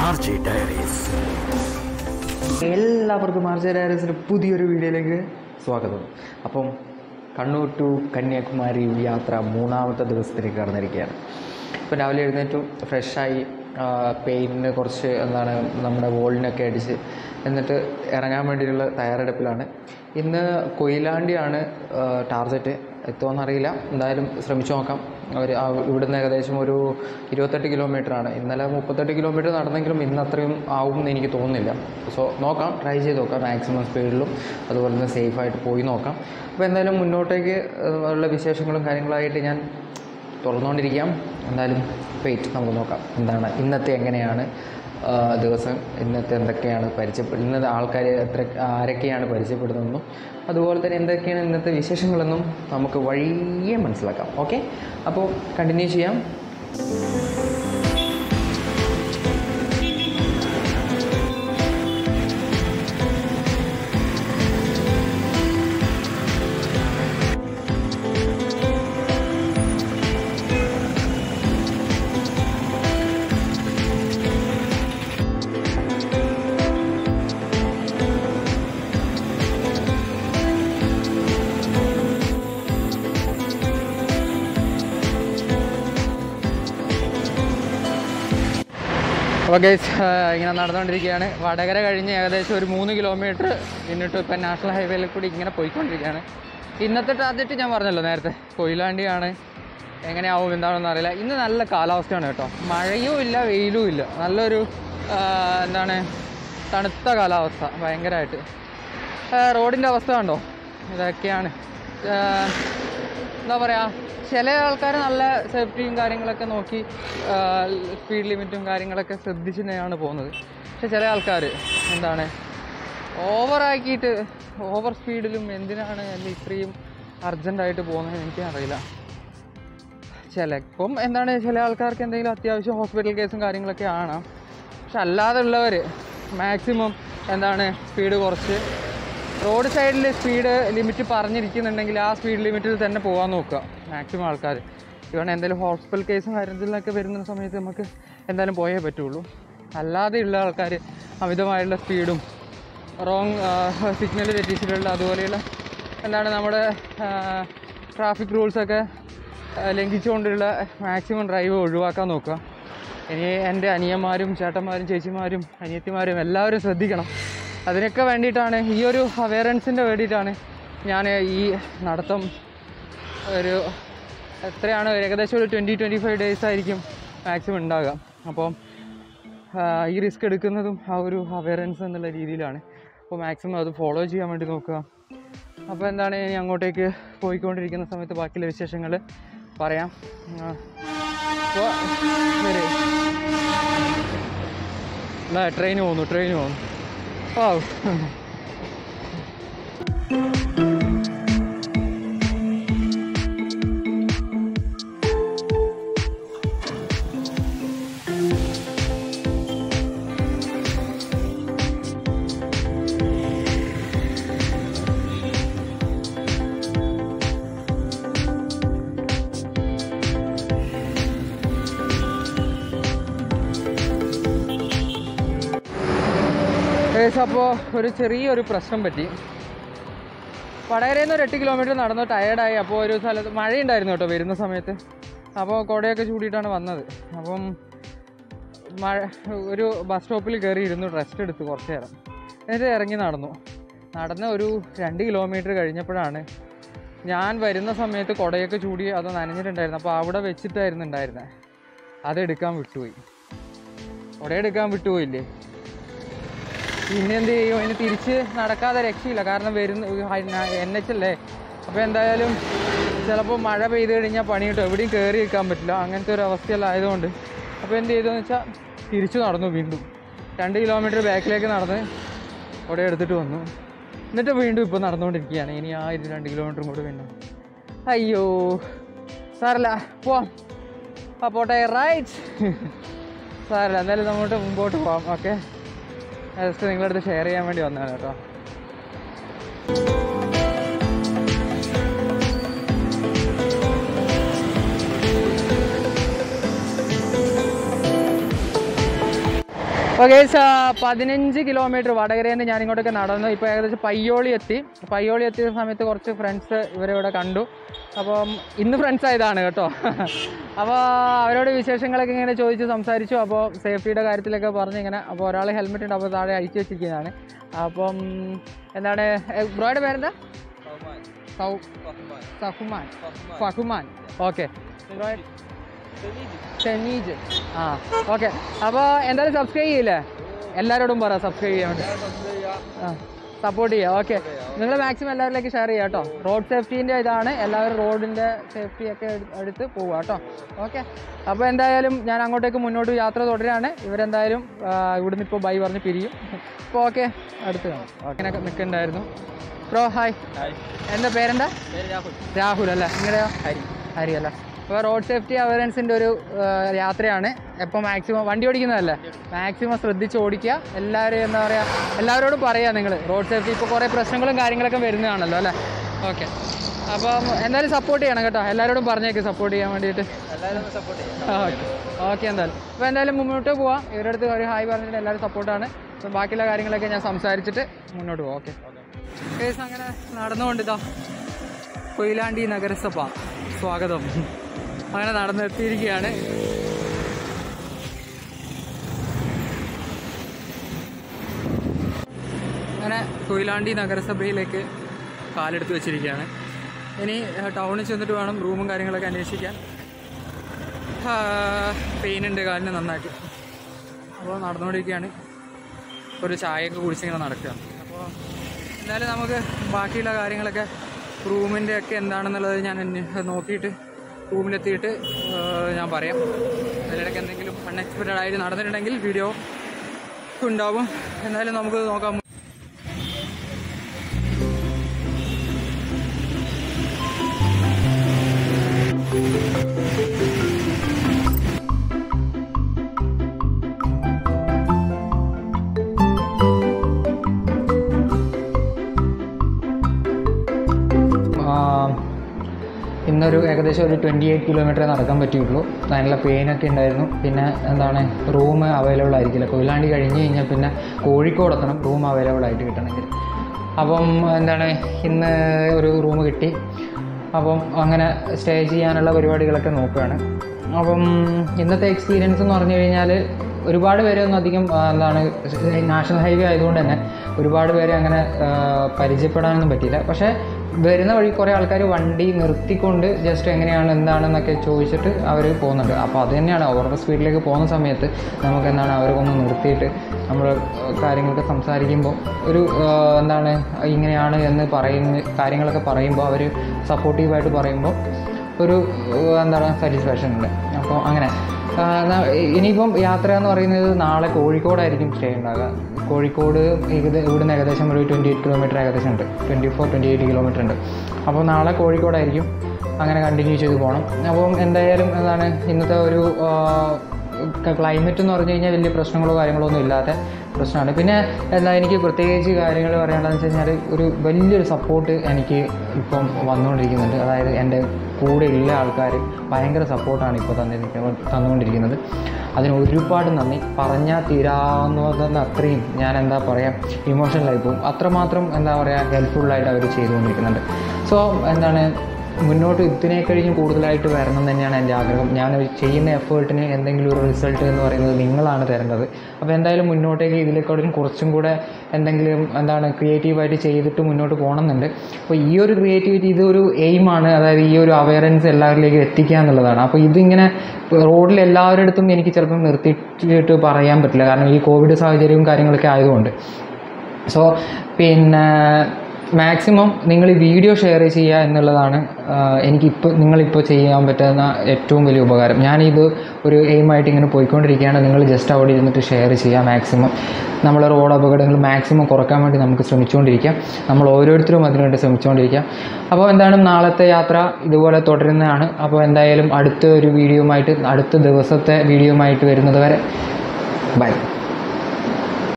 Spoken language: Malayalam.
ആർ ജെ ഡയറീസ് എല്ലാവർക്കും ആർജെ ഡയറീസിൻ്റെ പുതിയൊരു വീഡിയോയിലേക്ക് സ്വാഗതം അപ്പം കണ്ണൂർ ടു കന്യാകുമാരി യാത്ര മൂന്നാമത്തെ ദിവസത്തിലേക്ക് കടന്നിരിക്കുകയാണ് ഇപ്പം രാവിലെ എഴുന്നേറ്റു ഫ്രഷായി പെയിൻറ്റിന് കുറച്ച് എന്താണ് നമ്മുടെ വോളിനൊക്കെ അടിച്ച് എന്നിട്ട് ഇറങ്ങാൻ വേണ്ടിയിട്ടുള്ള തയ്യാറെടുപ്പിലാണ് ഇന്ന് കൊയിലാണ്ടിയാണ് ടാർഗറ്റ് എത്തുമോയെന്നറിയില്ല എന്തായാലും ശ്രമിച്ചു നോക്കാം അവർ ഇവിടുന്ന് ഏകദേശം ഒരു ഇരുപത്തെട്ട് കിലോമീറ്ററാണ് ഇന്നലെ മുപ്പത്തെട്ട് കിലോമീറ്റർ നടന്നെങ്കിലും ഇന്ന് അത്രയും ആവും എന്ന് എനിക്ക് തോന്നുന്നില്ല സോ നോക്കാം ട്രൈ ചെയ്ത് നോക്കാം മാക്സിമം സ്പീഡിലും അതുപോലെ തന്നെ സേഫായിട്ട് പോയി നോക്കാം അപ്പോൾ എന്തായാലും മുന്നോട്ടേക്ക് ഏഹ്, ഉള്ള വിശേഷങ്ങളും കാര്യങ്ങളായിട്ട് ഞാൻ തുറന്നുകൊണ്ടിരിക്കാം എന്തായാലും വെയിറ്റ് നമുക്ക് നോക്കാം എന്താണ് ഇന്നത്തെ എങ്ങനെയാണ് ആ, ദിവസം ഇന്നത്തെ എന്തൊക്കെയാണ് പരിചയപ്പെടുന്നത് ഇന്നത്തെ ആൾക്കാർ എത്ര ആരൊക്കെയാണ് പരിചയപ്പെടുന്നതെന്നും അതുപോലെ തന്നെ എന്തൊക്കെയാണ് ഇന്നത്തെ വിശേഷങ്ങളെന്നും നമുക്ക് വഴിയെ മനസ്സിലാക്കാം ഓക്കെ അപ്പോൾ കണ്ടിന്യൂ ചെയ്യാം അപ്പോൾ ഗൈസ് ഇങ്ങനെ നടന്നുകൊണ്ടിരിക്കുകയാണ് വടകര കഴിഞ്ഞ് ഏകദേശം ഒരു മൂന്ന് കിലോമീറ്റർ പിന്നിട്ട് ഇപ്പം നാഷണൽ ഹൈവേയിൽ കൂടി ഇങ്ങനെ പോയിക്കൊണ്ടിരിക്കുകയാണ് ഇന്നത്തെ ടാർഗറ്റ് ഞാൻ പറഞ്ഞല്ലോ നേരത്തെ കൊയിലാണ്ടിയാണ് എങ്ങനെയാവും എന്താണെന്ന് അറിയില്ല ഇന്ന് നല്ല കാലാവസ്ഥയാണ് കേട്ടോ മഴയും ഇല്ല വെയിലും ഇല്ല നല്ലൊരു ആ, എന്താണ് തണുത്ത കാലാവസ്ഥ ഭയങ്കരമായിട്ട് റോഡിൻ്റെ അവസ്ഥ കണ്ടോ ഇതൊക്കെയാണ് ആ, എന്താ പറയുക ചില ആൾക്കാർ നല്ല സേഫ്റ്റിയും കാര്യങ്ങളൊക്കെ നോക്കി സ്പീഡ് ലിമിറ്റും കാര്യങ്ങളൊക്കെ ശ്രദ്ധിച്ച് തന്നെയാണ് പോകുന്നത് പക്ഷെ ചില ആൾക്കാർ എന്താണ് ഓവറാക്കിയിട്ട് ഓവർ സ്പീഡിലും എന്തിനാണ് അല്ല ഇത്രയും അർജൻറ്റായിട്ട് പോകുന്നത് എനിക്കറിയില്ല ചിലപ്പം എന്താണ് ചില ആൾക്കാർക്ക് എന്തെങ്കിലും അത്യാവശ്യം ഹോസ്പിറ്റൽ കേസും കാര്യങ്ങളൊക്കെ ആണ് പക്ഷെ അല്ലാതെ ഉള്ളവർ മാക്സിമം എന്താണ് സ്പീഡ് കുറച്ച് റോഡ് സൈഡിൽ സ്പീഡ് ലിമിറ്റ് പറഞ്ഞിരിക്കുന്നുണ്ടെങ്കിൽ ആ സ്പീഡ് ലിമിറ്റിൽ തന്നെ പോകാൻ നോക്കുക മാക്സിമം ആൾക്കാർ ഇവൺ എന്തെങ്കിലും ഹോസ്പിറ്റൽ കേസും കാര്യത്തിലൊക്കെ വരുന്ന സമയത്ത് നമുക്ക് എന്തായാലും പോയേ പറ്റുള്ളൂ അല്ലാതെ ഉള്ള ആൾക്കാർ അമിതമായുള്ള സ്പീഡും റോങ് സിഗ്നൽ തെറ്റിച്ചിട്ടുള്ള അതുപോലെയുള്ള എന്താണ് നമ്മുടെ ട്രാഫിക് റൂൾസൊക്കെ ലംഘിച്ചുകൊണ്ടുള്ള മാക്സിമം ഡ്രൈവ് ഒഴിവാക്കാൻ നോക്കുക ഇനി എൻ്റെ അനിയന്മാരും ചേട്ടന്മാരും ചേച്ചിമാരും അനിയത്തിമാരും എല്ലാവരും ശ്രദ്ധിക്കണം അതിനൊക്കെ വേണ്ടിയിട്ടാണ് ഈ ഒരു അവയറൻസിൻ്റെ വേണ്ടിയിട്ടാണ് ഞാൻ ഈ നടത്തം ഒരു എത്രയാണ് ഏകദേശം ഒരു ട്വൻറ്റി ട്വൻറ്റി ഫൈവ് ഡേയ്സ് ആയിരിക്കും മാക്സിമം ഉണ്ടാകുക അപ്പം ആ, ഈ റിസ്ക് എടുക്കുന്നതും ആ ഒരു അവയറൻസ് എന്നുള്ള രീതിയിലാണ് അപ്പോൾ മാക്സിമം അത് ഫോളോ ചെയ്യാൻ വേണ്ടി നോക്കുക അപ്പോൾ എന്താണ് ഇനി അങ്ങോട്ടേക്ക് പോയിക്കൊണ്ടിരിക്കുന്ന സമയത്ത് ബാക്കിയുള്ള വിശേഷങ്ങൾ പറയാം ആ, അപ്പോൾ ശരി ട്രെയിൻ പോകുന്നു ട്രെയിൻ പോകുന്നു ഓ ഏകദേശം അപ്പോൾ ഒരു ചെറിയൊരു പ്രശ്നം പറ്റി വടകരയിൽ നിന്ന് ഒരു എട്ട് കിലോമീറ്റർ നടന്നു ടയേർഡായി അപ്പോൾ ഒരു സ്ഥലത്ത് മഴയുണ്ടായിരുന്നു കേട്ടോ വരുന്ന സമയത്ത് അപ്പോൾ കുടയൊക്കെ ചൂടിയിട്ടാണ് വന്നത് അപ്പം മഴ ഒരു ബസ് സ്റ്റോപ്പിൽ കയറി ഇരുന്നു റെസ്റ്റ് എടുത്തു കുറച്ച് നേരം എന്നിട്ട് ഇറങ്ങി നടന്നു നടന്ന് ഒരു രണ്ട് കിലോമീറ്റർ കഴിഞ്ഞപ്പോഴാണ് ഞാൻ വരുന്ന സമയത്ത് കുടയൊക്കെ ചൂടി അത് നനഞ്ഞിട്ടുണ്ടായിരുന്നു അപ്പോൾ അവിടെ വെച്ചിട്ടായിരുന്നു ഉണ്ടായിരുന്നത് അതെടുക്കാൻ വിട്ടുപോയി കുടയെടുക്കാൻ വിട്ടുപോയില്ലേ പിന്നെ എന്ത് ചെയ്യും ഇനി തിരിച്ച് നടക്കാതെ രക്ഷയില്ല കാരണം വരുന്ന എൻ എച്ച് അല്ലേ അപ്പോൾ എന്തായാലും ചിലപ്പോൾ മഴ പെയ്ത് കഴിഞ്ഞാൽ പണി കിട്ടും എവിടെയും കയറി നിൽക്കാൻ പറ്റില്ല അങ്ങനത്തെ ഒരു അവസ്ഥയെല്ലാം ആയതുകൊണ്ട് അപ്പോൾ എന്ത് ചെയ്തെന്ന് വെച്ചാൽ തിരിച്ചു നടന്നു വീണ്ടും രണ്ട് കിലോമീറ്റർ ബാക്കിലേക്ക് നടന്ന് അവിടെ എടുത്തിട്ട് വന്നു എന്നിട്ട് വീണ്ടും ഇപ്പോൾ നടന്നുകൊണ്ടിരിക്കുകയാണ് ഇനി ആ ഇത് രണ്ട് കിലോമീറ്ററും കൂടെ വീണ്ടും അയ്യോ സാറല്ല പോവാം ആ പോട്ടെ റൈറ്റ് സാരല്ല എന്തായാലും നമ്മോട്ട് മുമ്പോട്ട് പോവാം ഓക്കെ ജസ്റ്റ് നിങ്ങളുടെ അടുത്ത് ഷെയർ ചെയ്യാൻ വേണ്ടി വന്നതാണ് കേട്ടോ ഓക്കെ പതിനഞ്ച് കിലോമീറ്റർ വടകരയിൽ നിന്ന് ഞാൻ ഇങ്ങോട്ടൊക്കെ നടന്നു ഇപ്പോൾ ഏകദേശം പയ്യോളി എത്തി പയ്യോളി എത്തിയ സമയത്ത് കുറച്ച് ഫ്രണ്ട്സ് ഇവരെ ഇവിടെ കണ്ടു അപ്പം ഇന്ന് ഫ്രണ്ട്സ് ആയതാണ് കേട്ടോ അപ്പോൾ അവരോട് വിശേഷങ്ങളൊക്കെ ഇങ്ങനെ ചോദിച്ച് സംസാരിച്ചു അപ്പോൾ സേഫ്റ്റിയുടെ കാര്യത്തിലൊക്കെ പറഞ്ഞ് ഇങ്ങനെ അപ്പോൾ ഒരാൾ ഹെൽമെറ്റ് ഉണ്ട് അപ്പോൾ താഴെ അഴിച്ചു വെച്ചിരിക്കുന്നതാണ് അപ്പം എന്താണ് ബ്രോയുടെ പേരെന്താ സൗ സഫുമാൻ ഫഹുമാൻ ഓക്കെ ഷെനീജ് ആ ഓക്കെ അപ്പോൾ എന്തായാലും സബ്സ്ക്രൈബ് ചെയ്യില്ലേ എല്ലാവരോടും പറ സബ്സ്ക്രൈബ് ചെയ്യാൻ വേണ്ടി ആ സപ്പോർട്ട് ചെയ്യുക ഓക്കെ നിങ്ങൾ മാക്സിമം എല്ലാവരിലേക്ക് ഷെയർ ചെയ്യുക കേട്ടോ റോഡ് സേഫ്റ്റീൻ്റെ ഇതാണ് എല്ലാവരും റോഡിൻ്റെ സേഫ്റ്റി ഒക്കെ എടു- എടുത്ത് പോവുക കേട്ടോ ഓക്കെ അപ്പോൾ എന്തായാലും ഞാൻ അങ്ങോട്ടേക്ക് മുന്നോട്ട് യാത്ര തുടരുകയാണ് ഇവരെന്തായാലും ആ, ഇവിടുന്ന് ഇപ്പോൾ ബൈ പറഞ്ഞ് പിരിയും അപ്പോൾ ഓക്കെ അടുത്ത് കാണാം ഓക്കെ നിൽക്കുന്നുണ്ടായിരുന്നു ബ്രോ ഹായ് എന്താ പേരെന്താ രാഹുൽ അല്ലേ നിങ്ങളുടെയോ ഹരി ഹരി അല്ലേ അപ്പോൾ റോഡ് സേഫ്റ്റി അവയർനെസിൻ്റെ ഒരു ആ, യാത്രയാണ് എപ്പോൾ മാക്സിമം വണ്ടി ഓടിക്കുന്നതല്ലേ മാക്സിമം ശ്രദ്ധിച്ച് ഓടിക്കുക എല്ലാവരും എന്താ പറയുക എല്ലാവരോടും പറയുക നിങ്ങൾ റോഡ് സേഫ്റ്റി ഇപ്പോൾ കുറേ പ്രശ്നങ്ങളും കാര്യങ്ങളൊക്കെ വരുന്നതാണല്ലോ അല്ലേ ഓക്കെ അപ്പം എന്തായാലും സപ്പോർട്ട് ചെയ്യണം കേട്ടോ എല്ലാവരോടും പറഞ്ഞേക്ക് സപ്പോർട്ട് ചെയ്യാൻ വേണ്ടിയിട്ട് ഓക്കെ ഓക്കെ എന്തായാലും അപ്പോൾ എന്തായാലും മുന്നോട്ട് പോവാം ഇവരുടെ അടുത്ത് ഒരു ഹായ് പറഞ്ഞിട്ട് എല്ലാവരും സപ്പോർട്ടാണ് അപ്പം ബാക്കിയുള്ള കാര്യങ്ങളൊക്കെ ഞാൻ സംസാരിച്ചിട്ട് മുന്നോട്ട് പോവാം ഓക്കെ കേസ് അങ്ങനെ നടന്നുകൊണ്ട് ഇതാ കൊയിലാണ്ടി നഗരസഭ സ്വാഗതം അങ്ങനെ നടന്നെത്തിയിരിക്കുകയാണ് അങ്ങനെ കൊയിലാണ്ടി നഗരസഭയിലേക്ക് കാലെടുത്ത് വെച്ചിരിക്കുകയാണ് ഇനി ഏഹ്, ടൗണിൽ ചെന്നിട്ട് വേണം റൂമും കാര്യങ്ങളൊക്കെ അന്വേഷിക്കാൻ പെയിൻ ഉണ്ട് കാലിന് നന്നായിട്ട് അപ്പോൾ നടന്നുകൊണ്ടിരിക്കുകയാണ് ഒരു ചായയൊക്കെ കുടിച്ചിങ്ങനെ നടക്കുക അപ്പോൾ എന്തായാലും നമുക്ക് ബാക്കിയുള്ള കാര്യങ്ങളൊക്കെ റൂമിൻ്റെ ഒക്കെ എന്താണെന്നുള്ളത് ഞാൻ അന്വേ- നോക്കിയിട്ട് റൂമിലെത്തിയിട്ട് ഏഹ്, ഞാൻ പറയാം അതിലിടയ്ക്ക് എന്തെങ്കിലും അൺഎക്സ്പെക്റ്റഡ് ആയിട്ട് നടന്നിട്ടുണ്ടെങ്കിൽ വീഡിയോ ഉണ്ടാവും എന്തായാലും നമുക്ക് നോക്കാം ഇന്നൊരു ഏകദേശം ഒരു ട്വൻറ്റി എയ്റ്റ് കിലോമീറ്റർ നടക്കാൻ പറ്റിയുള്ളൂ നല്ല പെയിനൊക്കെ ഉണ്ടായിരുന്നു പിന്നെ എന്താണ് റൂം അവൈലബിൾ ആയിരിക്കില്ല കൊയിലാണ്ടി കഴിഞ്ഞ് കഴിഞ്ഞാൽ പിന്നെ കോഴിക്കോട് എത്തണം റൂം അവൈലബിൾ ആയിട്ട് കിട്ടണമെങ്കിൽ അപ്പം എന്താണ് ഇന്ന് ഒരു റൂം കിട്ടി അപ്പം അങ്ങനെ സ്റ്റേ ചെയ്യാനുള്ള പരിപാടികളൊക്കെ നോക്കുകയാണ് അപ്പം ഇന്നത്തെ എക്സ്പീരിയൻസ് എന്ന് പറഞ്ഞു കഴിഞ്ഞാൽ ഒരുപാട് പേരെ ഒന്നും അധികം ആ, എന്താണ് നാഷണൽ ഹൈവേ ആയതുകൊണ്ട് തന്നെ ഒരുപാട് പേരെ അങ്ങനെ ആ, പരിചയപ്പെടാനൊന്നും പറ്റിയില്ല പക്ഷേ വരുന്ന വഴി കുറേ ആൾക്കാർ വണ്ടി നിർത്തിക്കൊണ്ട് ജസ്റ്റ് എങ്ങനെയാണ് എന്താണെന്നൊക്കെ ചോദിച്ചിട്ട് അവർ പോകുന്നുണ്ട് അപ്പോൾ അത് തന്നെയാണ് ഓവർ സ്പീഡിലേക്ക് പോകുന്ന സമയത്ത് നമുക്ക് എന്താണ് അവരൊന്ന് നിർത്തിയിട്ട് നമ്മൾ കാര്യങ്ങളൊക്കെ സംസാരിക്കുമ്പോൾ ഒരു ആ, എന്താണ് ഇങ്ങനെയാണ് എന്ന് പറയുന്ന കാര്യങ്ങളൊക്കെ പറയുമ്പോൾ അവർ സപ്പോർട്ടീവായിട്ട് പറയുമ്പോൾ ഒരു ആ, എന്താണ് സാറ്റിസ്ഫാക്ഷൻ ഉണ്ട് അപ്പോൾ അങ്ങനെ ആ, ന- ഇനിയിപ്പം യാത്ര എന്ന് പറയുന്നത് നാളെ കോഴിക്കോടായിരിക്കും സ്റ്റേ ഉണ്ടാകുക കോഴിക്കോട് ഏകദേ ഇവിടുന്ന് ഏകദേശം ഒരു ട്വൻറ്റി എയ്റ്റ് കിലോമീറ്റർ ഏകദേശം ഉണ്ട് twenty four twenty eight kilometre ഉണ്ട് അപ്പോൾ നാളെ കോഴിക്കോടായിരിക്കും അങ്ങനെ കണ്ടിന്യൂ ചെയ്ത് പോകണം അപ്പം എന്തായാലും എന്താണ് ഇന്നത്തെ ഒരു ക്ലൈമറ്റ് എന്ന് പറഞ്ഞു കഴിഞ്ഞാൽ വലിയ പ്രശ്നങ്ങളോ കാര്യങ്ങളോ ഒന്നും ഇല്ലാത്ത പ്രശ്നമാണ് പിന്നെ എന്താ എനിക്ക് പ്രത്യേകിച്ച് കാര്യങ്ങൾ പറയേണ്ടതെന്ന് വെച്ച് കഴിഞ്ഞാൽ ഒരു വലിയൊരു സപ്പോർട്ട് എനിക്ക് ഇപ്പം വന്നുകൊണ്ടിരിക്കുന്നുണ്ട് അതായത് എൻ്റെ കൂടെ ഉള്ള ആൾക്കാർ ഭയങ്കര സപ്പോർട്ടാണ് ഇപ്പോൾ തന്നിരിക്കുന്നത് തന്നുകൊണ്ടിരിക്കുന്നത് അതിന് ഒരുപാട് നന്ദി പറഞ്ഞാൽ തീരാവുന്നതെന്ന് അത്രയും ഞാൻ എന്താ പറയുക ഇമോഷണലായി പോകും അത്രമാത്രം എന്താ പറയുക ഹെൽപ്ഫുള്ളായിട്ട് അവർ ചെയ്തുകൊണ്ടിരിക്കുന്നുണ്ട് സോ എന്താണ് മുന്നോട്ട് ഇതിനെ കഴിഞ്ഞും കൂടുതലായിട്ട് വരണം എന്ന് തന്നെയാണ് എൻ്റെ ആഗ്രഹം ഞാൻ ചെയ്യുന്ന എഫേർട്ടിന് എന്തെങ്കിലും ഒരു റിസൾട്ട് എന്ന് പറയുന്നത് നിങ്ങളാണ് തരേണ്ടത് അപ്പോൾ എന്തായാലും മുന്നോട്ടേക്ക് ഇതിലേക്കൂടെ കുറച്ചും കൂടെ എന്തെങ്കിലും എന്താണ് ക്രിയേറ്റീവായിട്ട് ചെയ്തിട്ട് മുന്നോട്ട് പോകണമെന്നുണ്ട് അപ്പോൾ ഈ ഒരു ക്രിയേറ്റിവിറ്റി ഇതൊരു എയിമാണ് അതായത് ഈ ഒരു അവയർനെസ് എല്ലാവരിലേക്കും എത്തിക്കുക എന്നുള്ളതാണ് അപ്പോൾ ഇതിങ്ങനെ റോഡിൽ എല്ലാവരുടെ അടുത്തും എനിക്ക് ചിലപ്പം നിർത്തിയിട്ട് പറയാൻ പറ്റില്ല കാരണം ഈ കോവിഡ് സാഹചര്യവും കാര്യങ്ങളൊക്കെ ആയതുകൊണ്ട് സോ പിന്നെ മാക്സിമം നിങ്ങൾ ഈ വീഡിയോ ഷെയർ ചെയ്യുക എന്നുള്ളതാണ് ആഹ് എനിക്കിപ്പോൾ നിങ്ങളിപ്പോൾ ചെയ്യാൻ പറ്റുന്ന ഏറ്റവും വലിയ ഉപകാരം ഞാനിത് ഒരു എയിമായിട്ട് ഇങ്ങനെ പോയിക്കൊണ്ടിരിക്കുകയാണ് നിങ്ങൾ ജസ്റ്റ് അവിടെ ഇരുന്നിട്ട് ഷെയർ ചെയ്യുക മാക്സിമം നമ്മൾ റോഡ് അപകടങ്ങൾ മാക്സിമം കുറക്കാൻ വേണ്ടി നമുക്ക് ശ്രമിച്ചുകൊണ്ടിരിക്കാം നമ്മൾ ഓരോരുത്തരും അതിനുവേണ്ടി ശ്രമിച്ചുകൊണ്ടിരിക്കാം അപ്പോൾ എന്താണ് നാളത്തെ യാത്ര ഇതുപോലെ തുടരുന്നതാണ് അപ്പോൾ എന്തായാലും അടുത്ത ഒരു വീഡിയോയുമായിട്ട് അടുത്ത ദിവസത്തെ വീഡിയോയുമായിട്ട് വരുന്നത് വരെ ബൈ